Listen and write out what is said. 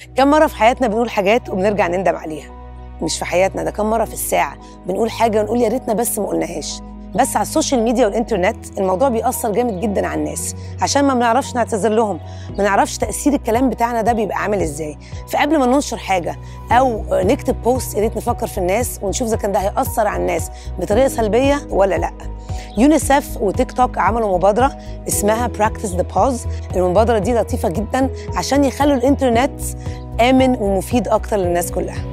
كم مرة في حياتنا بنقول حاجات وبنرجع نندم عليها مش في حياتنا ده كم مرة في الساعة بنقول حاجة ونقول يا ريتنا بس ما قلناهاش بس على السوشيال ميديا والإنترنت الموضوع بيأثر جامد جدا على الناس عشان ما بنعرفش نعتذر لهم ما نعرفش تأثير الكلام بتاعنا ده بيبقى عامل إزاي فقبل ما ننشر حاجة أو نكتب بوست يا ريت نفكر في الناس ونشوف إذا كان ده هيأثر على الناس بطريقة سلبية ولا لأ يونيسف وتيك توك عملوا مبادرة اسمها براكتس ذا باوز المبادرة دي لطيفة جدا عشان يخلوا الإنترنت آمن ومفيد أكتر للناس كلها